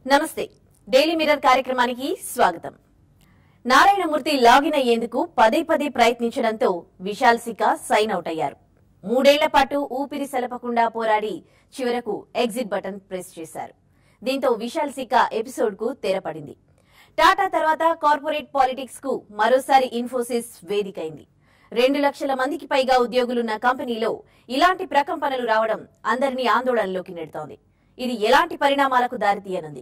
నమస్తే daily mirror కార్యక్రమానికి స్వాగతం నారాయణమూర్తి లాగిన్ అయ్యేందుకు పదే పదే ప్రయత్నించడంతో విశాల్ సికా సైన్ అవుట్ అయ్యారు మూడేళ్ల పాటు ఊపిరి సెలపకుండా పోరాడి చివరకు ఎగ్జిట్ బటన్ ప్రెస్ చేశారు దీంతో విశాల్ సికా ఎపిసోడ్ కు తెరపడింది టాటా తర్వాత కార్పొరేట్ పాలిటిక్స్ కు మరోసారి ఇన్ఫోసిస్ వేదికైంది రెండు లక్షల మందికి పైగా ఉద్యోగులున్న కంపెనీలో ఇలాంటి ప్రకంపనలు రావడం అందరినీ ఆందోళనలోకి నెడుతోంది ఇది ఎలాంటి పరిణామాలకు దారితీయనుంది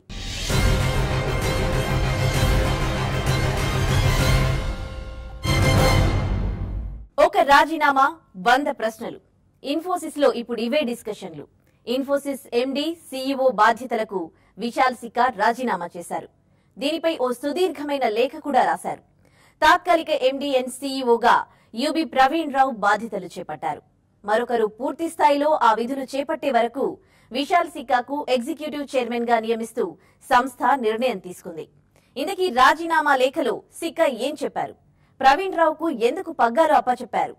ఒక రాజీనామా వంద ప్రశ్నలు ఇన్ఫోసిస్ లో ఇప్పుడు ఇవే డిస్కషన్లు ఇన్ఫోసిస్ ఎండి సీఈఓ బాధ్యతలకు విశాల్ సిక్కా రాజీనామా చేశారు దీనిపై ఓ సుదీర్ఘమైన లేఖ కూడా రాశారు తాత్కాలిక ఎండి అండ్ సీఈఓగా యుబి ప్రవీణ్ రావు బాధ్యతలు చేపట్టారు మరొకరు పూర్తి స్థాయిలో ఆ విధులు చేపట్టే వరకు విశాల్ సిక్కాకు ఎగ్జిక్యూటివ్ చైర్మన్ గా నియమిస్తూ సంస్థ నిర్ణయం తీసుకుంది ఇందుకీ రాజీనామా లేఖలో సిక్కా ఏం చెప్పారు ప్రవీణ్ రావుకు ఎందుకు పగ్గాలు అప్పచెప్పారు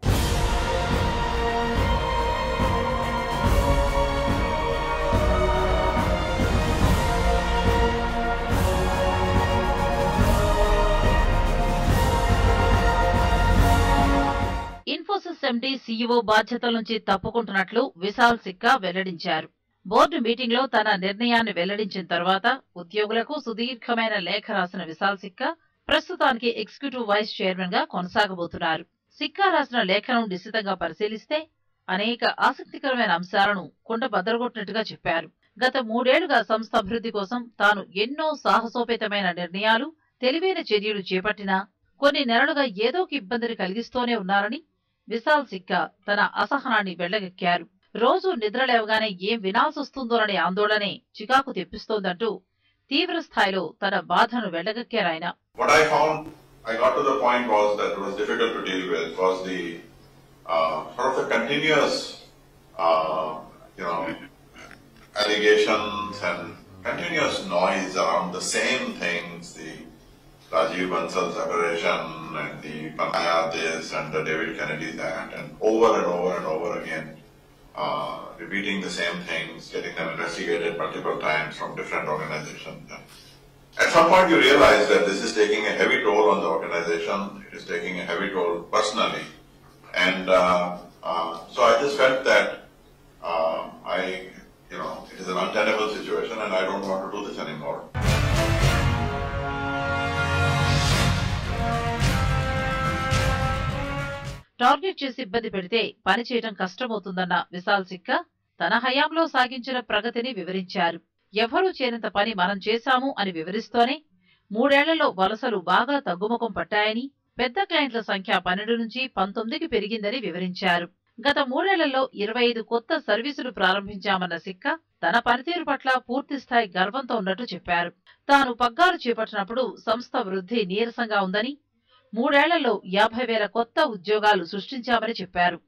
ఇన్ఫోసిస్ ఎండీ సీఈఓ బాధ్యతల నుంచి తప్పుకుంటున్నట్లు విశాల్ సిక్కా వెల్లడించారు బోర్డు మీటింగ్లో తన నిర్ణయాన్ని వెల్లడించిన తర్వాత ఉద్యోగులకు సుదీర్ఘమైన లేఖ రాసిన విశాల్ సిక్కా ప్రస్తుతానికి ఎగ్జిక్యూటివ్ వైస్ చైర్మన్ గా కొనసాగబోతున్నారు సిక్కా రాసిన లేఖను నిశితంగా పరిశీలిస్తే అనేక ఆసక్తికరమైన అంశాలను కుండ బద్దలగొట్టినట్టుగా చెప్పారు గత మూడేళ్లుగా సంస్థ అభివృద్ధి కోసం తాను ఎన్నో సాహసోపేతమైన నిర్ణయాలు తెలివైన చర్యలు చేపట్టినా కొన్ని నెలలుగా ఏదో ఒక ఇబ్బందిని కలిగిస్తూనే ఉన్నారని విశాల్ సిక్కా తన అసహనాన్ని వెళ్లగక్కారు రోజు నిద్ర లేవగానే ఏం వినాల్సొస్తుందోననే ఆందోళనే చికాకు తెప్పిస్తోందంటూ తీవ్ర స్థాయిలో తన బాధను వెళ్లగక్కారాయన What I found, I got to the point was that it was difficult to deal with was the uh, sort of the continuous, uh, you know, allegations and continuous noise around the same things, the Rajiv Bansal separation and the Panaya this and the David Kennedy that and over and over and over again. Uh, repeating the same things, getting them investigated multiple times from different organizations. At some point, you realize that this is taking a heavy toll on the organization. It is taking a heavy toll personally, and uh, uh, so I just felt that uh, I, you know, it is an untenable situation, and I don't want to do this anymore. Target చేసి ఇబ్బంది పెడితే పని చేయడం కష్టమవుతుందన్న విశాల్ సిక్కా తన హయాంలో సాగించిన ప్రగతిని వివరించారు ఎవరూ చేయనంత పని మనం చేశాము అని వివరిస్తూనే మూడేళ్లలో వలసలు బాగా తగ్గుముఖం పట్టాయని పెద్ద క్లయింట్ల సంఖ్య పన్నెండు నుంచి పంతొమ్మిదికి పెరిగిందని వివరించారు గత మూడేళ్లలో ఇరవై ఐదు కొత్త సర్వీసులు ప్రారంభించామన్న సిక్క తన పనితీరు పట్ల పూర్తి స్థాయి గర్వంతో ఉన్నట్టు చెప్పారు తాను పగ్గాలు చేపట్టినప్పుడు సంస్థ వృద్ధి నీరసంగా ఉందని మూడేళ్లలో యాభై వేల కొత్త ఉద్యోగాలు సృష్టించామని చెప్పారు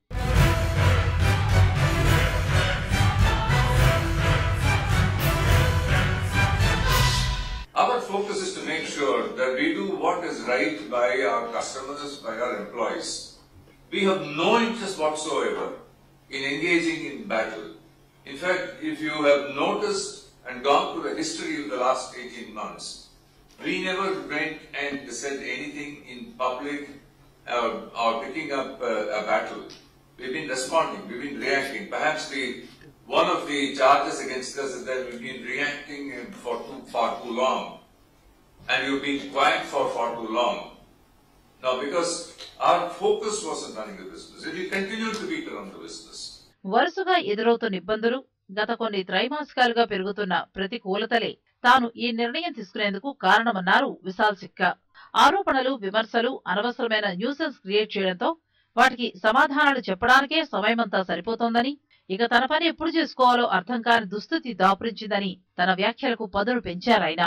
Our focus is to make sure that we do what is right by our customers, by our employees. We have no interest whatsoever in engaging in battle. In fact, if you have noticed and gone through the history of the last 18 months, we never went and said anything in public uh, or picking up uh, a battle. We've been responding, we've been reacting. Perhaps the one of the charges against us is that we've been reacting uh, for too far too long, and you've been quiet for far too long. Now, because our focus was on running the business, it will continue to be to run the business. వరుసగా ఎదురవుతున్న ఇబ్బందులు గత కొన్ని త్రైమాసికాలుగా పెరుగుతున్న ప్రతికూలతలే తాను ఈ నిర్ణయం తీసుకునేందుకు కారణమన్నారు విశాల్ సిక్కా ఆరోపణలు విమర్శలు అనవసరమైన న్యూసెన్స్ క్రియేట్ చేయడంతో వాటికి సమాధానాలు చెప్పడానికే సమయమంతా సరిపోతోందని ఇక తన పని ఎప్పుడు చేసుకోవాలో అర్థం కాని దుస్థితి దాపురించిందని తన వ్యాఖ్యలకు పదును పెంచారాయన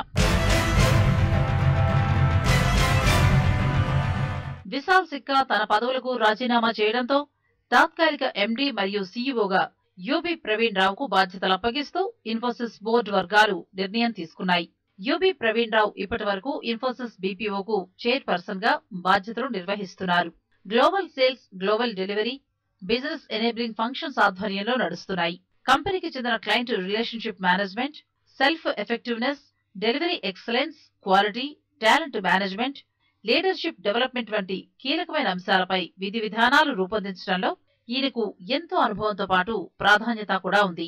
విశాల్ సిక్కా తన పదవులకు రాజీనామా చేయడంతో తాత్కాలిక ఎండీ మరియు సీఈఓగా యూబీ ప్రవీణ్ రావుకు బాధ్యతలు అప్పగిస్తూ ఇన్ఫోసిస్ బోర్డు వర్గాలు నిర్ణయం తీసుకున్నాయి యూబీ ప్రవీణ్ రావు ఇప్పటి వరకు ఇన్ఫోసిస్ బీపీఓకు చైర్పర్సన్ గా బాధ్యతలు నిర్వహిస్తున్నారు global sales global delivery business enabling functions ఆధ్వర్యంలో నడుస్తున్నాయి కంపెనీకి చెందిన client relationship management self effectiveness delivery excellence quality talent management leadership development వంటి కీలకమైన అంశాలపై విధి విధానాలు రూపొందించడంలో ఈయనకు ఎంతో అనుభవంతో పాటు ప్రాధాన్యత కూడా ఉంది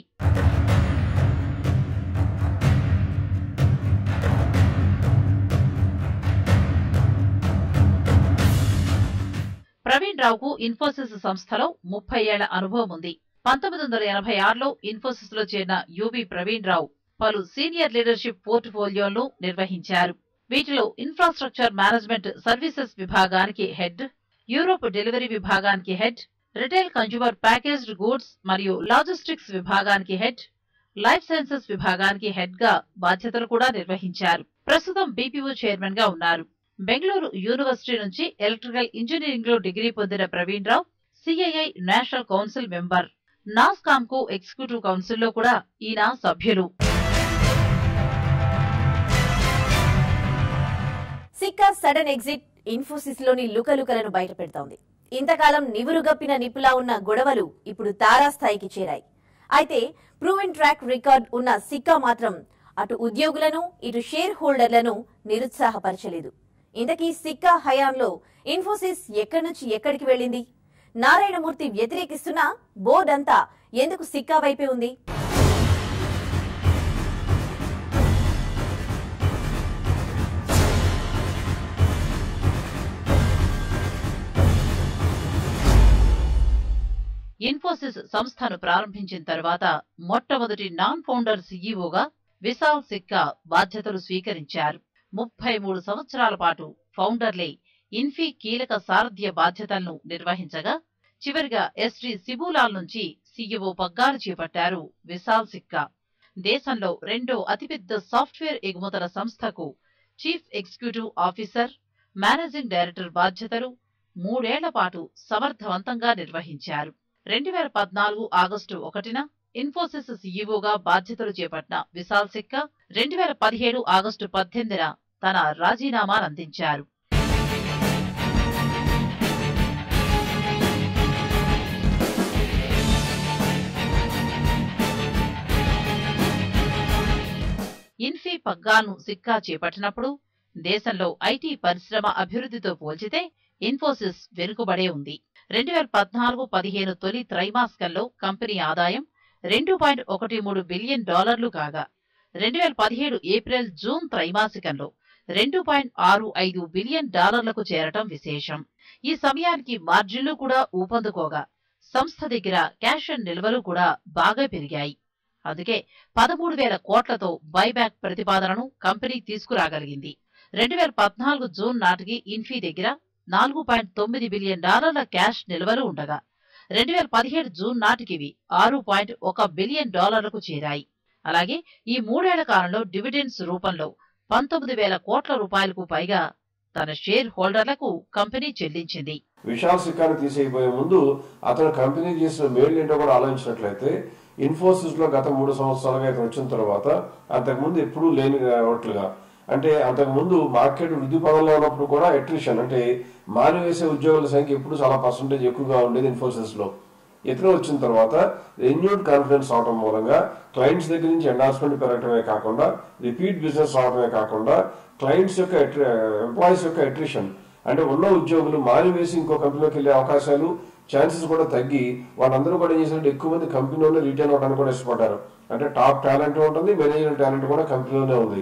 ప్రవీణ్ రావుకు ఇన్ఫోసిస్ సంస్థలో ముప్పై ఏళ్ల అనుభవం ఉంది పంతొమ్మిది వందల ఎనభై ఆరులో ఇన్ఫోసిస్ లో చేరిన యువి ప్రవీణ్ రావు పలు సీనియర్ లీడర్షిప్ పోర్ట్ఫోలియోలను నిర్వహించారు వీటిలో ఇన్ఫ్రాస్ట్రక్చర్ మేనేజ్మెంట్ సర్వీసెస్ విభాగానికి హెడ్ యూరోప్ డెలివరీ విభాగానికి head retail consumer packaged goods మరియు లాజిస్టిక్స్ విభాగానికి హెడ్ లైఫ్ సైన్సెస్ విభాగానికి హెడ్ గా బాధ్యతలు కూడా నిర్వహించారు ప్రస్తుతం బీపీఓ చైర్మన్ గా ఉన్నారు బెంగళూరు యూనివర్సిటీ నుంచి ఎలక్ట్రికల్ ఇంజనీరింగ్ లో డిగ్రీ పొందిన Praveen Rao CII national council member NASSCOM కు ఎగ్జిక్యూటివ్ కౌన్సిల్ లో కూడా ఈయన సభ్యులు సిక్కా సడన్ ఎగ్జిట్ ఇన్ఫోసిస్ లోని లుకలుకలను బయటపెడుతోంది ఇంతకాలం నివురుగప్పిన నిప్పులా ఉన్న గొడవలు ఇప్పుడు తారాస్థాయికి చేరాయి అయితే ప్రూవెన్ ట్రాక్ రికార్డ్ ఉన్న సిక్కా మాత్రం అటు ఉద్యోగులను ఇటు షేర్ హోల్డర్లను నిరుత్సాహపరచలేదు ఇంతకీ సిక్కా హయాంలో ఇన్ఫోసిస్ ఎక్కడి నుంచి ఎక్కడికి వెళ్ళింది నారాయణమూర్తి వ్యతిరేకిస్తున్నా బోర్డ్ అంతా ఎందుకు సిక్కా వైపే ఉంది ఇన్ఫోసిస్ సంస్థను ప్రారంభించిన తర్వాత మొట్టమొదటి నాన్ ఫౌండర్ సీఈఓగా విశాల్ సిక్కా బాధ్యతలు స్వీకరించారు ముప్పై మూడు సంవత్సరాల పాటు ఫౌండర్లే ఇన్ఫీ కీలక సారథ్య బాధ్యతలను నిర్వహించగా చివరిగా ఎస్టీ సిబులాల్ నుంచి సీఈఓ పగ్గాలు చేపట్టారు విశాల్ సిక్కా దేశంలో రెండో అతిపెద్ద సాఫ్ట్వేర్ ఎగుమతుల సంస్థకు chief executive officer managing director బాధ్యతలు మూడేళ్ల పాటు సమర్థవంతంగా నిర్వహించారు రెండు వేల పద్నాలుగు ఆగస్టు ఒకటిన ఇన్ఫోసిస్ సీఈఓగా బాధ్యతలు చేపట్టిన విశాల్ సిక్కా రెండు వేల పదిహేడు ఆగస్టు పద్దెనిమిదిన తన రాజీనామాను అందించారు ఇన్ఫీ పగ్గాను సిక్కా చేపట్టినప్పుడు దేశంలో ఐటీ పరిశ్రమ అభివృద్ధితో పోల్చితే ఇన్ఫోసిస్ వెనుకబడే ఉంది రెండు వేల పద్నాలుగు పదిహేను తొలి త్రైమాసికంలో కంపెనీ ఆదాయం రెండు పాయింట్ ఒకటి మూడు బిలియన్ డాలర్లు కాగా రెండు వేల పదిహేడు ఏప్రిల్ జూన్ త్రైమాసికంలో రెండు పాయింట్ ఆరు ఐదు బిలియన్ డాలర్లకు చేరటం విశేషం ఈ సమయానికి మార్జిన్లు కూడా ఊపందుకోగా సంస్థ దగ్గర క్యాష్ అండ్ నిల్వలు కూడా బాగా పెరిగాయి అందుకే పదమూడు వేల కోట్లతో బైబ్యాక్ ప్రతిపాదనను కంపెనీ తీసుకురాగలిగింది రెండు వేల పద్నాలుగు జూన్ నాటికి ఇన్ఫీ దగ్గర నాలుగు పాయింట్ తొమ్మిది బిలియన్ డాలర్ల క్యాష్ నిల్వలు ఉండగా రెండు వేల పదిహేడు జూన్ నాటికివి ఆరు పాయింట్ ఒక బిలియన్ డాలర్లకు చేరాయి అలాగే ఈ మూడేళ్ల కాలంలో డివిడెండ్స్ రూపంలో పంతొమ్మిది వేల కోట్ల రూపాయలకు పైగా తన షేర్ హోల్డర్లకు కంపెనీ చెల్లించింది విశాల్ సిక్కాని తీసేయబోయే ముందు అతను కంపెనీ చేసిన మేలు ఏంటో కూడా ఆలోచించినట్లయితే ఇన్ఫోసిస్ లో గత మూడు సంవత్సరాలుగా ఇతను వచ్చిన తర్వాత అంతకుముందు ఎప్పుడూ లేని ఓట్లుగా అంటే అంతకుముందు మార్కెట్ వృద్ధి పదంలో ఉన్నప్పుడు కూడా అట్రిషన్ అంటే మానివేసే ఉద్యోగుల సంఖ్య ఎప్పుడు చాలా పర్సంటేజ్ ఎక్కువగా ఉండేది ఇన్ఫోసిస్ లో ఇతను వచ్చిన తర్వాత రెన్యూడ్ కాన్ఫిడెన్స్ అవడం మూలంగా క్లయింట్స్ దగ్గర నుంచి ఎండార్స్మెంట్ పెరగటమే కాకుండా రిపీట్ బిజినెస్ రావడమే కాకుండా క్లయింట్స్ యొక్క ఎంప్లాయీస్ యొక్క అట్రిషన్ అంటే ఉన్న ఉద్యోగులు మానివేసి ఇంకో కంపెనీలోకి వెళ్ళే అవకాశాలు ఛాన్సెస్ కూడా తగ్గి వాళ్ళందరూ కూడా ఏం చేశారంటే ఎక్కువ మంది కంపెనీలోనే రిటైన్ అవడానికి కూడా ఇష్టపడ్డారు అంటే టాప్ టాలెంట్ ఉంటుంది మేనేజర్ టాలెంట్ కూడా కంపెనీలోనే ఉంది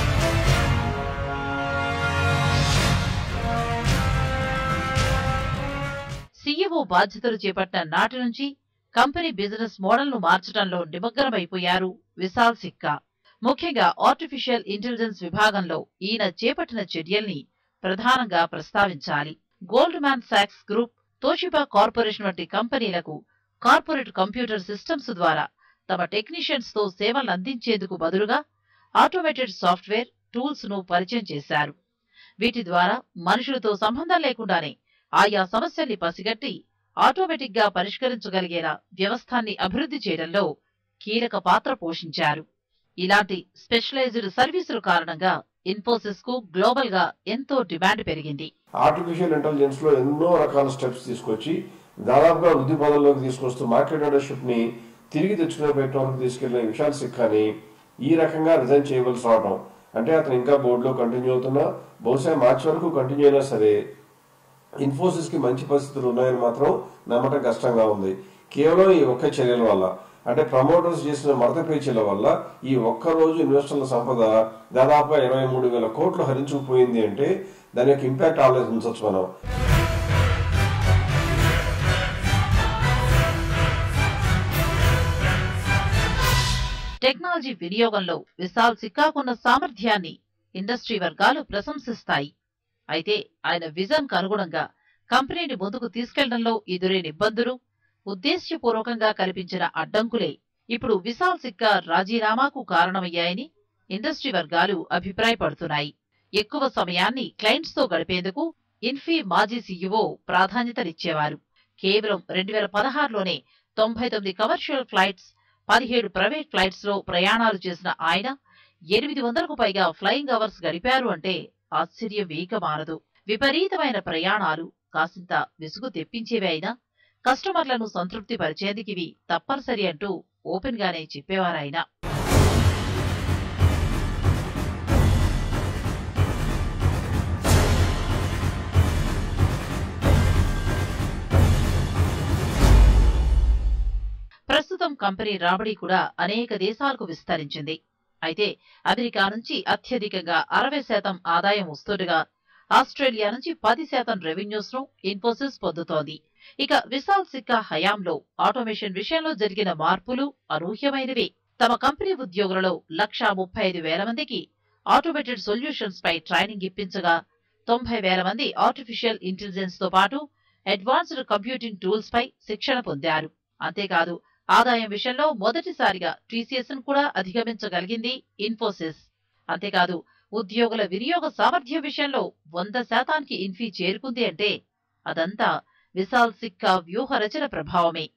సీఈఓ బాధ్యతలు చేపట్టిన నాటి నుంచి కంపెనీ బిజినెస్ మోడల్ ను మార్చడంలో నిమగ్నమైపోయారు విశాల్ సిక్కా ముఖ్యంగా ఆర్టిఫిషియల్ ఇంటెలిజెన్స్ విభాగంలో ఈయన చేపట్టిన చర్యల్ని ప్రధానంగా ప్రస్తావించాలి గోల్డ్ మ్యాన్ సాక్స్ గ్రూప్ తోషిబా కార్పొరేషన్ వంటి కంపెనీలకు కార్పొరేట్ కంప్యూటర్ సిస్టమ్స్ ద్వారా తమ టెక్నీషియన్స్ తో సేవలు అందించేందుకు బదులుగా ఆటోమేటెడ్ సాఫ్ట్వేర్ టూల్స్ ను పరిచయం చేశారు వీటి ద్వారా మనుషులతో సంబంధం లేకుండానే ఆయా సమస్యల్ని పసిగట్టి ఆటోమేటిక్ గా పరిష్కరించగలిగేలా వ్యవస్థాన్ని అభివృద్ధి చేయడంలో కీలక పాత్ర పోషించారు ఇలాంటి స్పెషలైజ్డ్ సర్వీసుల కారణంగా ఇన్ఫోసిస్ కు గ్లోబల్ గా ఎంతో డిమాండ్ పెరిగింది ఆర్టిఫిషియల్ ఇంటెలిజెన్స్ లో ఎన్నో రకాల స్టెప్స్ తీసుకొచ్చి దాదాపుగా వృద్ధి పదంలోకి తీసుకొస్తూ మార్కెట్ లీడర్షిప్ ని తిరిగి తెచ్చుకునే ప్రయత్నం వరకు తీసుకెళ్లిన విశాల్ సిక్కాని ఈ రకంగా రిజైన్ చేయవలసి రావడం అంటే అతను ఇంకా బోర్డులో కంటిన్యూ అవుతున్నా బహుశా మార్చి వరకు కంటిన్యూ అయినా సరే ఇన్ఫోసిస్ కి మంచి పరిస్థితులు ఉన్నాయని మాత్రం నమ్మటం కష్టంగా ఉంది కేవలం ఈ ఒక్క చర్యల వల్ల అంటే ప్రమోటర్స్ చేసిన మడత పేచీల వల్ల ఈ ఒక్క రోజు ఇన్వెస్టర్ల సంపద దాదాపు ఇరవై మూడు వేల కోట్లు హరించుకుపోయింది అంటే దాని యొక్క ఇంపాక్ట్ ఆలోచించవచ్చు మనం టెక్నాలజీ వినియోగంలో విశాల్ సిక్కాకున్న సామర్థ్యాన్ని ఇండస్ట్రీ వర్గాలు ప్రశంసిస్తాయి అయితే ఆయన విజన్ కు అనుగుణంగా కంపెనీని ముందుకు తీసుకెళ్లడంలో ఎదురైన ఇబ్బందులు ఉద్దేశ్యపూర్వకంగా కల్పించిన అడ్డంకులే ఇప్పుడు విశాల్ సిక్కా రాజీనామాకు కారణమయ్యాయని ఇండస్ట్రీ వర్గాలు అభిప్రాయపడుతున్నాయి ఎక్కువ సమయాన్ని క్లయింట్స్ తో గడిపేందుకు ఇన్ఫీ మాజీ సీఈఓ ప్రాధాన్యతనిచ్చేవారు కేవలం రెండు వేల పదహారులోనే తొంభై తొమ్మిది కమర్షియల్ ఫ్లైట్స్ పదిహేడు ప్రైవేట్ ఫ్లైట్స్ లో ప్రయాణాలు చేసిన ఆయన ఎనిమిది వందలకు పైగా ఫ్లయింగ్ అవర్స్ గడిపారు అంటే ఆశ్చర్యం వేయక మారదు విపరీతమైన ప్రయాణాలు కాసింత విసుగు తెప్పించేవి అయినా కస్టమర్లను సంతృప్తి పరిచేందుకివి తప్పనిసరి అంటూ ఓపెన్ గానే చెప్పేవారాయన ప్రస్తుతం కంపెనీ రాబడి కూడా అనేక దేశాలకు విస్తరించింది అయితే అమెరికా నుంచి అత్యధికంగా అరవై శాతం ఆదాయం వస్తుండగా ఆస్ట్రేలియా నుంచి పది శాతం రెవెన్యూస్ ను ఇన్ఫోసిస్ పొందుతోంది ఇక విశాల్ సిక్కా హయాంలో ఆటోమేషన్ విషయంలో జరిగిన మార్పులు అనూహ్యమైనవే తమ కంపెనీ ఉద్యోగులలో లక్షా ముప్పై ఐదు వేల మందికి ఆటోమేటెడ్ సొల్యూషన్స్ పై ట్రైనింగ్ ఇప్పించగా తొంభై వేల మంది ఆర్టిఫిషియల్ ఇంటెలిజెన్స్ తో పాటు అడ్వాన్స్డ్ కంప్యూటింగ్ టూల్స్ పై శిక్షణ పొందారు అంతేకాదు ఆదాయం విషయంలో మొదటిసారిగా టీసీఎస్ ను కూడా అధిగమించగలిగింది ఇన్ఫోసిస్ అంతేకాదు ఉద్యోగుల వినియోగ సామర్థ్యం విషయంలో వంద శాతానికి ఇన్ఫీ చేరుకుంది అంటే అదంతా విశాల్ సిక్కా వ్యూహ రచన ప్రభావమే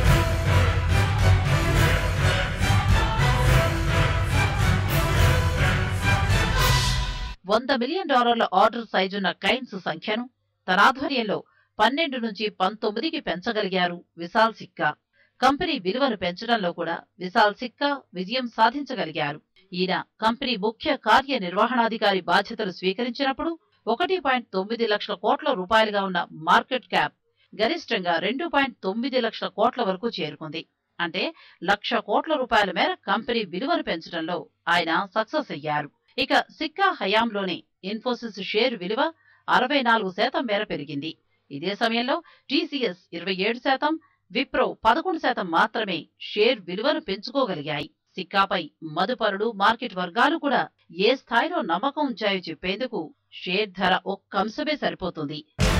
వంద మిలియన్ డాలర్ల ఆర్డర్ సైజున్న క్లయింట్స్ సంఖ్యను తన ఆధ్వర్యంలో పన్నెండు నుంచి పంతొమ్మిదికి పెంచగలిగారు విశాల్ సిక్కా కంపెనీ విలువను పెంచడంలో కూడా విశాల్ సిక్కా విజయం సాధించగలిగారు ఈయన కంపెనీ ముఖ్య కార్యనిర్వహణాధికారి బాధ్యతలు స్వీకరించినప్పుడు ఒకటి పాయింట్ తొమ్మిది లక్షల కోట్ల రూపాయలుగా ఉన్న మార్కెట్ క్యాప్ గరిష్టంగా రెండు పాయింట్ తొమ్మిది లక్షల కోట్ల వరకు చేరుకుంది అంటే లక్ష కోట్ల రూపాయల మేర కంపెనీ విలువను పెంచడంలో ఆయన సక్సెస్ అయ్యారు ఇక సిక్కా హయాంలోనే ఇన్ఫోసిస్ షేర్ విలువ అరవై నాలుగు శాతం మేర పెరిగింది ఇదే సమయంలో టీసీఎస్ ఇరవై ఏడు శాతం విప్రో పదకొండు శాతం మాత్రమే షేర్ విలువను పెంచుకోగలిగాయి సిక్కాపై మదుపరుడు మార్కెట్ వర్గాలు కూడా ఏ స్థాయిలో నమ్మకం ఉంచాయో చెప్పేందుకు షేర్ ధర ఒక్క అంశమే సరిపోతుంది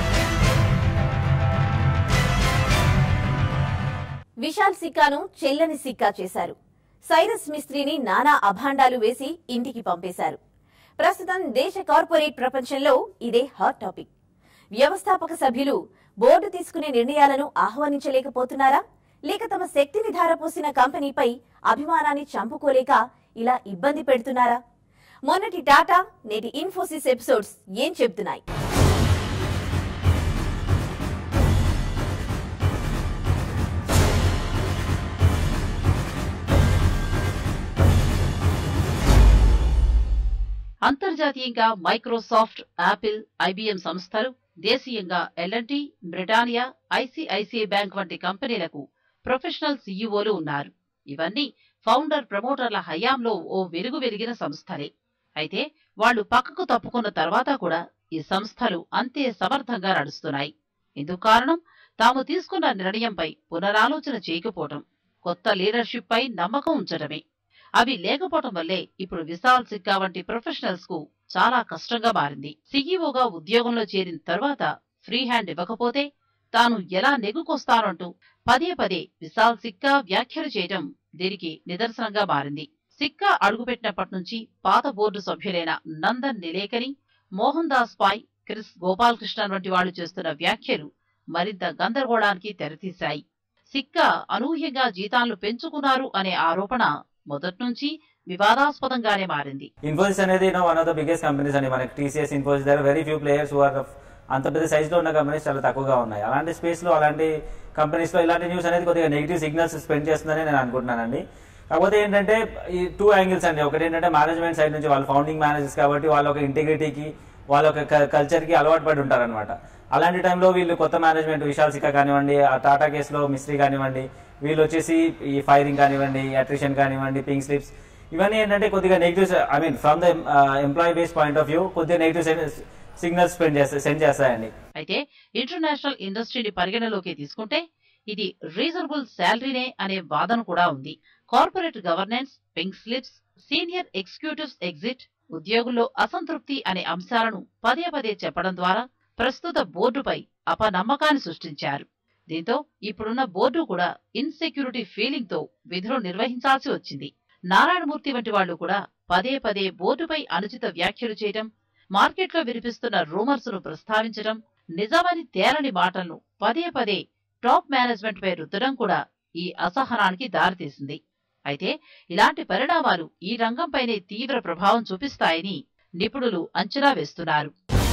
విశాల్ సిక్కాను చెల్లని సిక్కా చేశారు సైరస్ మిస్త్రీని నానా అభాండాలు వేసి ఇంటికి పంపేశారు ప్రస్తుతం దేశ కార్పొరేట్ ప్రపంచంలో ఇదే హాట్ టాపిక్ వ్యవస్థాపక సభ్యులు బోర్డు తీసుకునే నిర్ణయాలను ఆహ్వానించలేకపోతున్నారా లేక తమ శక్తిని ధారపోసిన కంపెనీపై అభిమానాన్ని చంపుకోలేక ఇలా ఇబ్బంది పెడుతున్నారా మొన్నటి టాటా నేటి ఇన్ఫోసిస్ ఎపిసోడ్స్ ఏం చెబుతున్నాయి అంతర్జాతీయంగా మైక్రోసాఫ్ట్ యాపిల్ ఐబిఎం సంస్థలు దేశీయంగా ఎల్ఎన్టీ బ్రిటానియా ఐసిఐసిఐ బ్యాంక్ వంటి కంపెనీలకు ప్రొఫెషనల్ సీఈఓలు ఉన్నారు ఇవన్నీ ఫౌండర్ ప్రమోటర్ల హయాంలో ఓ వెలుగు వెలిగిన సంస్థలే అయితే వాళ్లు పక్కకు తప్పుకున్న తర్వాత కూడా ఈ సంస్థలు అంతే సమర్థంగా నడుస్తున్నాయి ఇందుకు కారణం తాము తీసుకున్న నిర్ణయంపై పునరాలోచన చేయకపోవటం కొత్త లీడర్షిప్ పై నమ్మకం ఉంచడమే అవి లేకపోవటం వల్లే ఇప్పుడు విశాల్ సిక్కా వంటి ప్రొఫెషనల్స్ కు చాలా కష్టంగా మారింది సీఈఓగా ఉద్యోగంలో చేరిన తర్వాత ఫ్రీ హ్యాండ్ ఇవ్వకపోతే తాను ఎలా నెగ్గుకొస్తానంటూ పదే పదే విశాల్ సిక్కా వ్యాఖ్యలు చేయటం దీనికి నిదర్శనంగా మారింది సిక్కా అడుగుపెట్టినప్పటి నుంచి పాత బోర్డు సభ్యులైన నందన్ నిలేకని మోహన్ దాస్ పాయ్ క్రిస్ గోపాలకృష్ణన్ వంటి వాళ్లు చేస్తున్న వ్యాఖ్యలు మరింత గందరగోళానికి తెరతీశాయి సిక్కా అనూహ్యంగా జీతాలను పెంచుకున్నారు అనే ఆరోపణ మొదట్నుంచి వివాదాస్పదంగానే మారింది ఇన్ఫోసిస్ అనేది no one of the biggest companies అండి మనకి టీసీఎస్ ఇన్ఫోసిస్ దగ్గర very few players who are అంత పెద్ద సైజ్ లో ఉన్న కంపెనీస్ చాలా తక్కువగా ఉన్నాయి అలాంటి స్పేస్ లో అలాంటి కంపెనీస్ లో ఇలాంటి న్యూస్ అనేది కొద్దిగా నెగిటివ్ సిగ్నల్స్ స్పెండ్ చేస్తుందని నేను అనుకుంటున్నానండి కాకపోతే ఏంటంటే ఈ టూ యాంగిల్స్ అండి ఒకటి ఏంటంటే మేనేజ్మెంట్ సైడ్ నుంచి వాళ్ళు ఫౌండింగ్ మేనేజర్స్ కాబట్టి వాళ్ళ ఒక ఇంటిగ్రిటీకి వాళ్ళ ఒక కల్చర్కి అలవాటు పడి ఉంటారనమాట అలాంటి టైంలో వీళ్ళు కొత్త మేనేజ్మెంట్ విశాల్ సిక్క కానివ్వండి ఆ టాటా కేసులో మిస్త్రీ కానివ్వండి వీళ్ళు వచ్చేసి ఈ ఫైరింగ్ కానివ్వండి అట్రిషన్ కానివ్వండి పింక్ స్లిప్స్ ఇవన్నీ ఏంటంటే కొద్దిగా negative I mean from the employee base point of view కొద్దిగా నెగిటివ్ సిగ్నల్స్ స్పెండ్ చేస్తాయి సెండ్ చేస్తాయండి అయితే ఇంటర్నేషనల్ ఇండస్ట్రీని పరిగణలోకి తీసుకుంటే ఇది రీజనబుల్ శాలరీనే అనే వాదన కూడా ఉంది corporate governance pink slips senior executives exit ఉద్యోగుల్లో అసంతృప్తి అనే అంశాలను పదే పదే చెప్పడం ద్వారా ప్రస్తుత బోర్డుపై అపనమ్మకాన్ని సృష్టించారు దీంతో ఇప్పుడున్న బోర్డు కూడా ఇన్సెక్యూరిటీ ఫీలింగ్ తో విధులు నిర్వహించాల్సి వచ్చింది నారాయణమూర్తి వంటి వాళ్లు కూడా పదే పదే బోర్డుపై అనుచిత వ్యాఖ్యలు చేయడం మార్కెట్లో వినిపిస్తున్న రూమర్స్ ను ప్రస్తావించడం నిజమని తేలని మాటలను పదే పదే టాప్ మేనేజ్మెంట్ పై రుద్దడం కూడా ఈ అసహనానికి దారితీసింది అయితే ఇలాంటి పరిణామాలు ఈ రంగంపైనే తీవ్ర ప్రభావం చూపిస్తాయని నిపుణులు అంచనా వేస్తున్నారు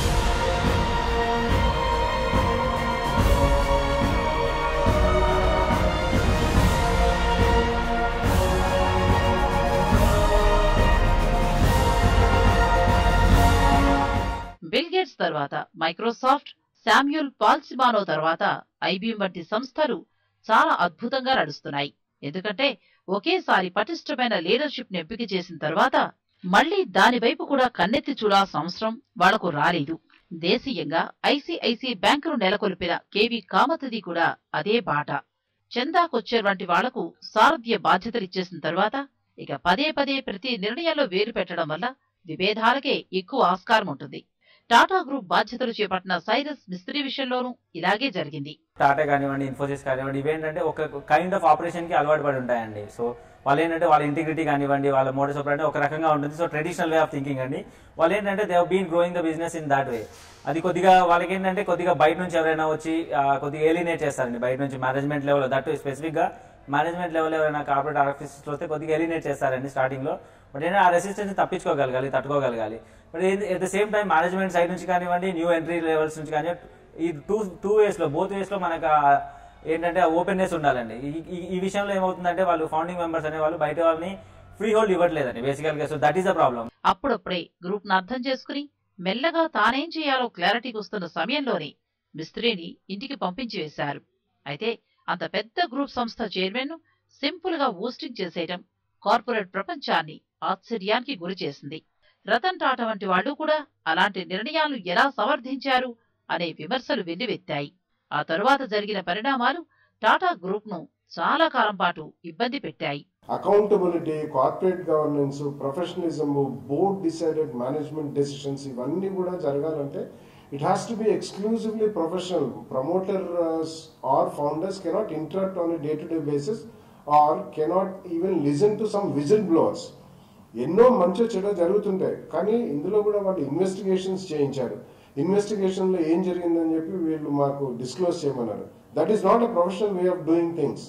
బిల్ గేట్స్ తర్వాత మైక్రోసాఫ్ట్ శామ్యూల్ పాల్సిమానో తర్వాత ఐబీఎం వంటి సంస్థలు చాలా అద్భుతంగా నడుస్తున్నాయి ఎందుకంటే ఒకేసారి పటిష్టమైన లీడర్షిప్ ని ఎంపిక చేసిన తర్వాత మళ్లీ దాని వైపు కూడా కన్నెత్తి చూడాల్సిన అవసరం వాళ్లకు రాలేదు దేశీయంగా ఐసీఐసీ బ్యాంకును నెలకొల్పిన కేవీ కామతది కూడా అదే బాట చందా కొచ్చేర్ వంటి వాళ్లకు సారథ్య బాధ్యతలు ఇచ్చేసిన తర్వాత ఇక పదే పదే ప్రతి నిర్ణయంలో వేలు పెట్టడం వల్ల విభేదాలకే ఎక్కువ ఆస్కారం ఉంటుంది టాటా గ్రూప్ బాధ్యతలు చేపట్టిన సైరస్ మిస్త్రీ విషయంలోనూ ఇలాగే జరిగింది టాటా కానివ్వండి ఇన్ఫోసిస్ కానివ్వండి ఇవేంటంటే ఒక కైండ్ ఆఫ్ ఆపరేషన్ కి అలవాటు పడి ఉంటాయండి సో వాళ్ళు ఏంటంటే వాళ్ళ ఇంటిగ్రిటీ కానివ్వండి వాళ్ళ మోడల్స్ ఆపరేట్ ఒక రకంగా ఉంటుంది so traditional way of thinking అండి వాళ్ళు ఏంటంటే they been growing the business in that way అది కొద్దిగా వాళ్ళకి ఏంటంటే కొద్దిగా బయట నుంచి ఎవరైనా వచ్చి ఆ, కొద్దిగా ఏలినేట్ చేస్తారండి బయట నుంచి మేనేజ్మెంట్ లెవెల్ దట్ స్పెసిఫిక్ గా మేనేజ్మెంట్ లెవెల్ ఎవరైనా కార్పొరేట్ ఆఫీసెస్ వస్తే కొద్దిగా ఎలినేట్ చేస్తారండి స్టార్టింగ్ లో బట్ ఏంటంటే ఆ రెసిస్టెన్స్ తప్పించుకోగలగాలి తట్టుకోగలగాలి but at the same time management side నుంచి కానివ్వండి న్యూ ఎంట్రీ లెవెల్స్ నుంచి కానీ ఈ టూ టూ వేస్ లో బోత్ వేస్ లో మనకు ఆ ఏంటంటే ఆ ఓపెన్నెస్ ఉండాలండి ఈ- ఈ- ఈ విషయంలో ఏమవుతుందంటే వాళ్ళు ఫౌండింగ్ మెంబర్స్ అనే వాళ్ళు బయట వాళ్ళని ఫ్రీ హోల్డ్ ఇవ్వట్లేదండి బేసికల్ గా so that is the problem అప్పుడప్పుడే గ్రూప్ ను అర్థం చేసుకుని మెల్లగా తానేం చేయాలో క్లారిటీకి వస్తున్న సమయంలోనే మిస్త్రీని ఇంటికి పంపించి వేశారు అయితే అంత పెద్ద గ్రూప్ సంస్థ చైర్మన్ ను సింపుల్ గా ఊస్టింగ్ చేసేయటం కార్పొరేట్ ప్రపంచాన్ని ఆశ్చర్యానికి గురి చేసింది రతన్ టాటా వంటి వాళ్ళు కూడా అలాంటి నిర్ణయాలు ఎలా సమర్థించారు అనే విమర్శలు వెల్లువెత్తాయి ఆ తరువాత జరిగిన పరిణామాలు టాటా గ్రూప్ ను చాలా కాలం పాటు ఇబ్బంది పెట్టాయి accountability corporate governance professionalism board decided management decisions ఇవన్నీ కూడా జరగాలంటే it has to be exclusively professional promoters or founders cannot interrupt on day to day basis or cannot even listen to some whistle blowers ఎన్నో మంచి చెడు జరుగుతుంటాయి కానీ ఇందులో కూడా వాళ్ళు ఇన్వెస్టిగేషన్స్ చేయించారు ఇన్వెస్టిగేషన్ లో ఏం జరిగిందని చెప్పి వీళ్ళు మాకు డిస్క్లోజ్ చేయమన్నారు that is not a professional way of doing things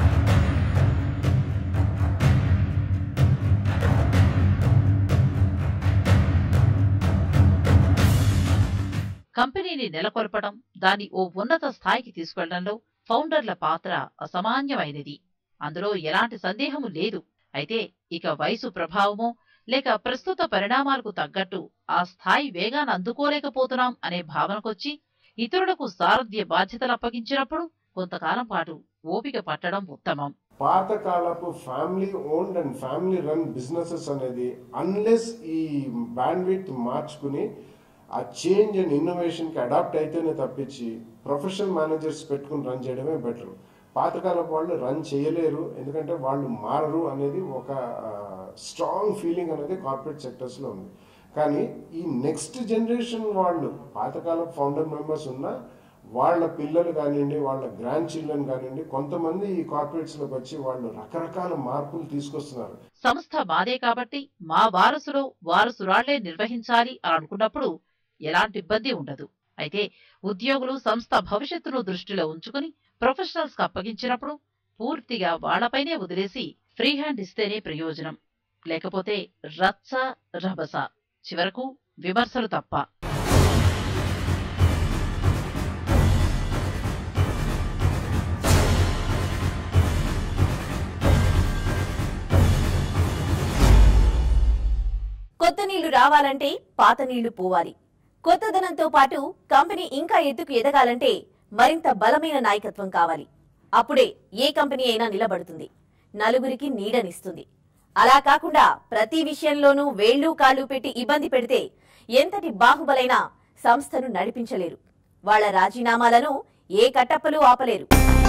కంపెనీని నెలకొల్పడం దాన్ని ఓ ఉన్నత స్థాయికి తీసుకెళ్లడంలో ఫౌండర్ల పాత్ర అసామాన్యమైనది అందులో ఎలాంటి సందేహము లేదు అయితే ఇక వయసు ప్రభావమో లేక ప్రస్తుత పరిణామాలకు తగ్గట్టు ఆ స్థాయి వేగాన్ని అందుకోలేకపోతున్నాం అనే భావనకొచ్చి ఇతరులకు సారథ్య బాధ్యతలు అప్పగించినప్పుడు కొంతకాలం పాటు ఓపిక పట్టడం ఉత్తమం పాతకాలపు family owned and family run businesses అనేది అన్లెస్ ఈ బ్యాండ్విత్ మార్చుకుని ఆ చేంజ్ అండ్ ఇన్నోవేషన్ కి అడాప్ట్ అయితేనే తప్పించి ప్రొఫెషనల్ మేనేజర్స్ పెట్టుకుని రన్ చేయడమే బెటర్ పాతకాలపు వాళ్ళు రన్ చేయలేరు ఎందుకంటే వాళ్ళు మారరు అనేది ఒక స్ట్రాంగ్ ఫీలింగ్ అనేది కార్పొరేట్ సెక్టర్స్ లో ఉంది కానీ ఈ నెక్స్ట్ జనరేషన్ వాళ్ళు పాతకాలపు ఫౌండర్ మెంబర్స్ ఉన్నా వాళ్ళ పిల్లలు కానివ్వండి వాళ్ళ గ్రాండ్ చిల్డ్రన్ కానివ్వండి కొంతమంది ఈ కార్పొరేట్స్ లోకి వచ్చి వాళ్ళు రకరకాల మార్పులు తీసుకొస్తున్నారు సంస్థ మాదే కాబట్టి మా వారసులో వారసురాళ్లే నిర్వహించాలి అని అనుకున్నప్పుడు ఎలాంటి ఇబ్బంది ఉండదు అయితే ఉద్యోగులు సంస్థ భవిష్యత్తును దృష్టిలో ఉంచుకుని ప్రొఫెషనల్స్ కు అప్పగించినప్పుడు పూర్తిగా వాళ్లపైనే వదిలేసి ఫ్రీ హ్యాండ్ ఇస్తేనే ప్రయోజనం లేకపోతే రచ్చ రభస చివరకు విమర్శలు తప్ప కొత్త నీళ్లు రావాలంటే పాత నీళ్లు పోవాలి కొత్తదనంతో పాటు కంపెనీ ఇంకా ఎత్తుకు ఎదగాలంటే మరింత బలమైన నాయకత్వం కావాలి అప్పుడే ఏ కంపెనీ అయినా నిలబడుతుంది నలుగురికి నీడనిస్తుంది అలా కాకుండా ప్రతి విషయంలోనూ వేళ్లు కాళ్ళు పెట్టి ఇబ్బంది పెడితే ఎంతటి బాహుబలైనా సంస్థను నడిపించలేరు వాళ్ళ రాజీనామాలను ఏ కట్టప్పలు ఆపలేరు